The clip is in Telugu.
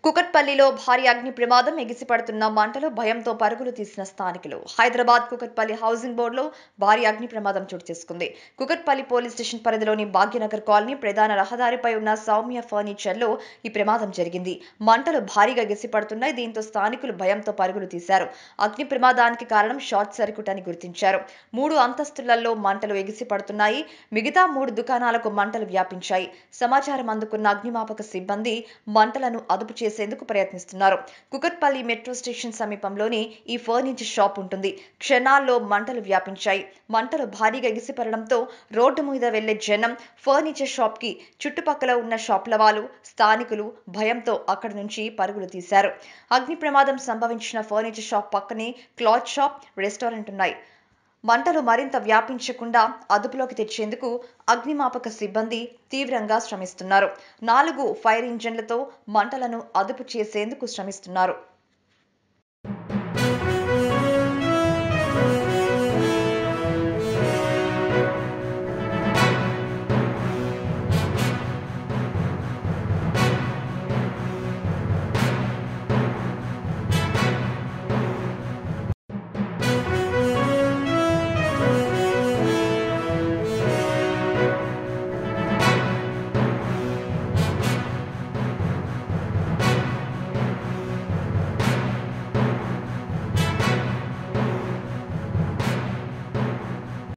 కుకట్పల్లిలో భారీ అగ్ని ప్రమాదం ఎగిసిపడుతున్న మంటలు భయంతో పరుగులు తీసిన స్థానికులు హైదరాబాద్ కుకట్పల్లి హౌసింగ్ బోర్డులో భారీ అగ్ని ప్రమాదం చోటు చేసుకుంది కుకట్పల్లి పోలీస్ స్టేషన్ పరిధిలోని భాగ్యనగర్ కాలనీ ప్రధాన రహదారిపై ఉన్న సౌమ్య ఫర్నిచర్లో ఈ ప్రమాదం జరిగింది మంటలు భారీగా ఎగిసిపడుతున్నాయి దీంతో స్థానికులు భయంతో పరుగులు తీశారు అగ్ని ప్రమాదానికి కారణం షార్ట్ సర్క్యూట్ అని గుర్తించారు మూడు అంతస్తులలో మంటలు ఎగిసిపడుతున్నాయి మిగతా మూడు దుకాణాలకు మంటలు వ్యాపించాయి సమాచారం అందుకున్న అగ్నిమాపక సిబ్బంది మంటలను అదుపు చేసేందుకు ప్రయత్నిస్తున్నారు కుకట్పల్లి మెట్రో స్టేషన్ సమీపంలోని ఈ ఫర్నిచర్ షాప్ ఉంటుంది క్షణాల్లో మంటలు వ్యాపించాయి మంటలు భారీగా ఎగిసిపడడంతో రోడ్డు మీద వెళ్లే జనం ఫర్నిచర్ షాప్ కి చుట్టుపక్కల ఉన్న షాపుల వాళ్ళు స్థానికులు భయంతో అక్కడి నుంచి పరుగులు తీశారు అగ్ని ప్రమాదం సంభవించిన ఫర్నిచర్ షాప్ పక్కనే క్లాత్ షాప్ రెస్టారెంట్ ఉన్నాయి మంటలు మరింత వ్యాపించకుండా అదుపులోకి తెచ్చేందుకు అగ్నిమాపక సిబ్బంది తీవ్రంగా శ్రమిస్తున్నారు నాలుగు ఫైర్ ఇంజన్లతో మంటలను అదుపు చేసేందుకు శ్రమిస్తున్నారు